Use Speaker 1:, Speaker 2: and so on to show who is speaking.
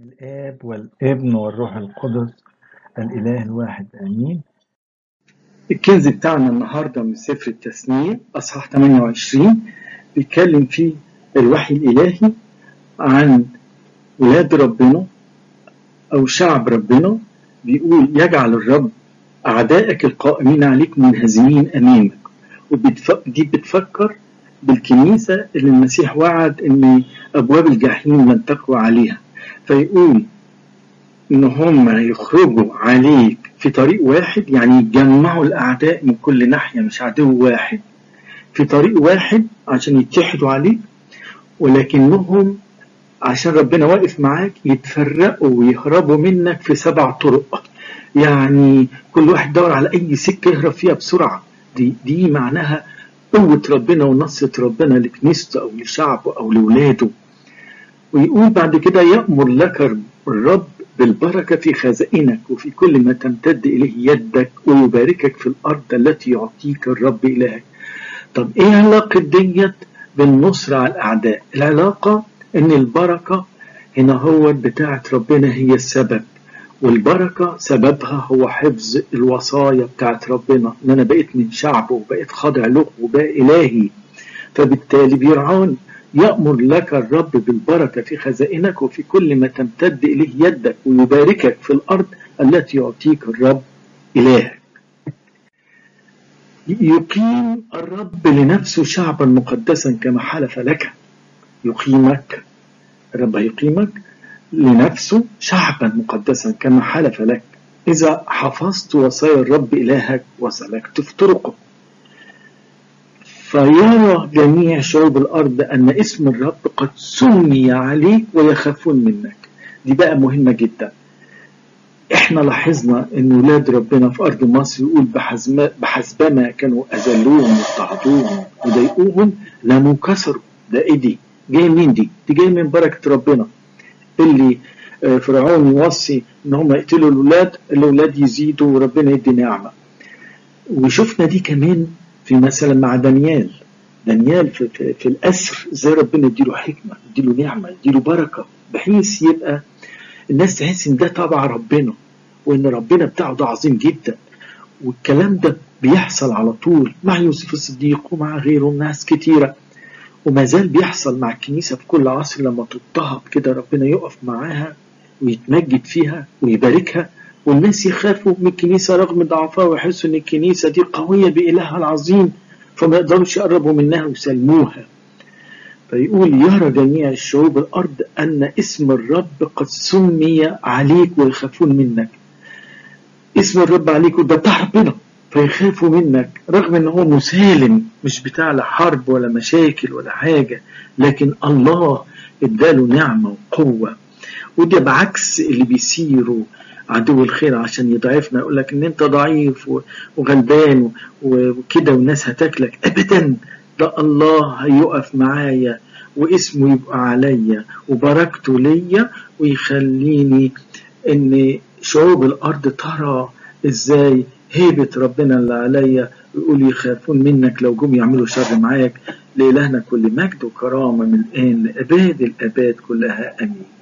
Speaker 1: الآب والابن والروح القدس الإله الواحد آمين
Speaker 2: الكنز بتاعنا النهاردة من سفر التثنية أصحاح 28 بيتكلم فيه الوحي الإلهي عن ولاد ربنا أو شعب ربنا بيقول يجعل الرب أعدائك القائمين عليك منهزمين أمامك ودي بتفكر بالكنيسة اللي المسيح وعد إن أبواب الجحيم لن تقوى عليها فيقول إن هم يخرجوا عليك في طريق واحد يعني يجمعوا الأعداء من كل ناحية مش عدو واحد في طريق واحد عشان يتحدوا عليك ولكنهم عشان ربنا واقف معاك يتفرقوا ويهربوا منك في سبع طرق يعني كل واحد دور على أي سكة يهرب فيها بسرعة دي, دي معناها قوة ربنا ونصرة ربنا لكنيسته أو لشعبه أو لولاده ويقول بعد كده يأمر لك الرب بالبركة في خزائنك وفي كل ما تمتد إليه يدك ويباركك في الأرض التي يعطيك الرب إلهك طب إيه علاقة ديت بالنصر على الأعداء العلاقة إن البركة هنا هو بتاعة ربنا هي السبب والبركة سببها هو حفظ الوصايا بتاعت ربنا إن أنا بقيت من شعبه وبقيت خاضع له وبقى إلهي فبالتالي بيرعاني يأمر لك الرب بالبركة في خزائنك وفي كل ما تمتد إليه يدك ويباركك في الأرض التي يعطيك الرب إلهك يقيم الرب لنفسه شعبا مقدسا كما حلف لك يقيمك الرب يقيمك لنفسه شعبا مقدسا كما حلف لك إذا حفظت وصايا الرب إلهك وسلكت في طرقه فيرى جميع شعوب الأرض أن اسم الرب قد سمي عليك ويخافون منك دي بقى مهمة جدا احنا لاحظنا ان ولاد ربنا في ارض مصر يقول بحسبما كانوا اذلوهم واضطهدوهم وضايقوهم لم كسروا ده ايه دي جاي منين دي دي جاي من بركة ربنا اللي فرعون يوصي ان هم يقتلوا الاولاد الاولاد يزيدوا وربنا يدي نعمة وشفنا دي كمان في مثلا مع دانيال دانيال في, في, في الأسر ازاي ربنا يديله حكمة يديله نعمة يديله بركة بحيث يبقى الناس تحس ان ده تبع ربنا وان ربنا بتاعه ده عظيم جدا والكلام ده بيحصل على طول مع يوسف الصديق ومع غيره ناس كتيرة وما زال بيحصل مع الكنيسة في كل عصر لما تضطهد كده ربنا يقف معاها ويتمجد فيها ويباركها والناس يخافوا من الكنيسة رغم ضعفها ويحسوا ان الكنيسة دي قوية بإلهها العظيم فما يقدروش يقربوا منها ويسلموها فيقول يرى جميع الشعوب الأرض أن اسم الرب قد سمي عليك ويخافون منك اسم الرب عليك ده بتاع ربنا فيخافوا منك رغم ان هو مسالم مش بتاع لا حرب ولا مشاكل ولا حاجة لكن الله اداله نعمة وقوة وده بعكس اللي بيسيروا عدو الخير عشان يضعفنا يقول لك ان انت ضعيف وغلبان وكده والناس هتاكلك ابدا ده الله هيقف معايا واسمه يبقى عليا وبركته ليا ويخليني ان شعوب الارض ترى ازاي هيبة ربنا اللي عليا ويقول يخافون منك لو جم يعملوا شر معاك لإلهنا كل مجد وكرامة من الآن لأباد الآباد كلها آمين